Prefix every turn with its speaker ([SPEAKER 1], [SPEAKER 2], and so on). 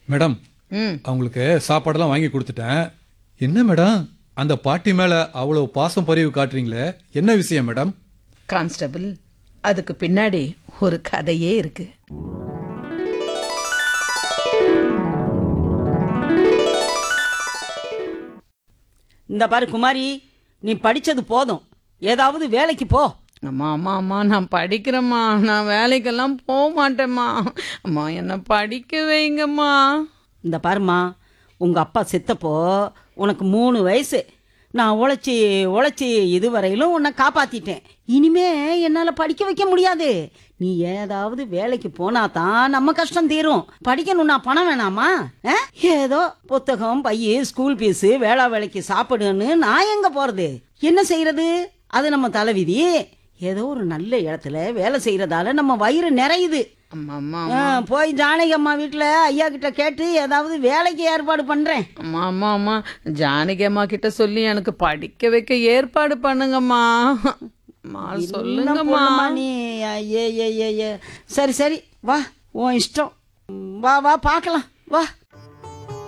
[SPEAKER 1] Madam
[SPEAKER 2] ம்
[SPEAKER 1] அவங்களுக்கு சாப்பாடெல்லாம் வாங்கி கொடுத்துட்டேன் என்ன மேடம் அந்த பாட்டி மேல அவ்வளவு பாசம் பரிவு காட்டுறீங்களே என்ன விஷயம் மேடம்
[SPEAKER 2] கான்ஸ்டபிள் அதுக்கு பின்னாடி ஒரு கதையே இருக்கு
[SPEAKER 3] இந்த பாரு குமாரி நீ படிச்சது போதும் ஏதாவது வேலைக்கு போ
[SPEAKER 2] அம்மா அம்மா அம்மா நான் படிக்கிறேம்மா நான் வேலைக்கெல்லாம் போக மாட்டேம்மா அம்மா என்னை படிக்க வைங்கம்மா
[SPEAKER 3] இந்த பாரும்மா உங்க அப்பா செத்தப்போ உனக்கு மூணு வயசு நான் உழைச்சி உழைச்சி இதுவரையிலும் உன்னை காப்பாத்திட்டேன் இனிமே என்னால படிக்க வைக்க முடியாது நீ ஏதாவது வேலைக்கு போனா தான் நம்ம கஷ்டம் தீரும் படிக்கணும்னா பணம் வேணாமா ஆ? ஏதோ புத்தகம் பைய ஸ்கூல் ஃபீஸு வேளா வேலைக்கு சாப்பிடுன்னு நான் எங்க போறது என்ன செய்யறது அது நம்ம தலைவிதி ஏதோ ஒரு நல்ல இடத்துல வேலை செய்யறதால நம்ம வயிறு நிறையுது
[SPEAKER 2] அம்மா அம்மா
[SPEAKER 3] ஆ, போய் ஜானகி அம்மா வீட்டுல ஐயா கிட்ட கேட்டு ஏதாவது வேலைக்கு ஏற்பாடு பண்றேன்
[SPEAKER 2] அம்மா அம்மா அம்மா ஜானகி அம்மா கிட்ட சொல்லி எனக்கு படிக்க வைக்க ஏற்பாடு பண்ணுங்கம்மா அம்மா
[SPEAKER 3] என்ன
[SPEAKER 2] சொல்லுங்கம்மா
[SPEAKER 3] பொண்ணும்மா நீ ஏ ஏ ஏ ஏ சரி சரி வா உன் இஷ்டம் வா வா பார்க்கலாம் வா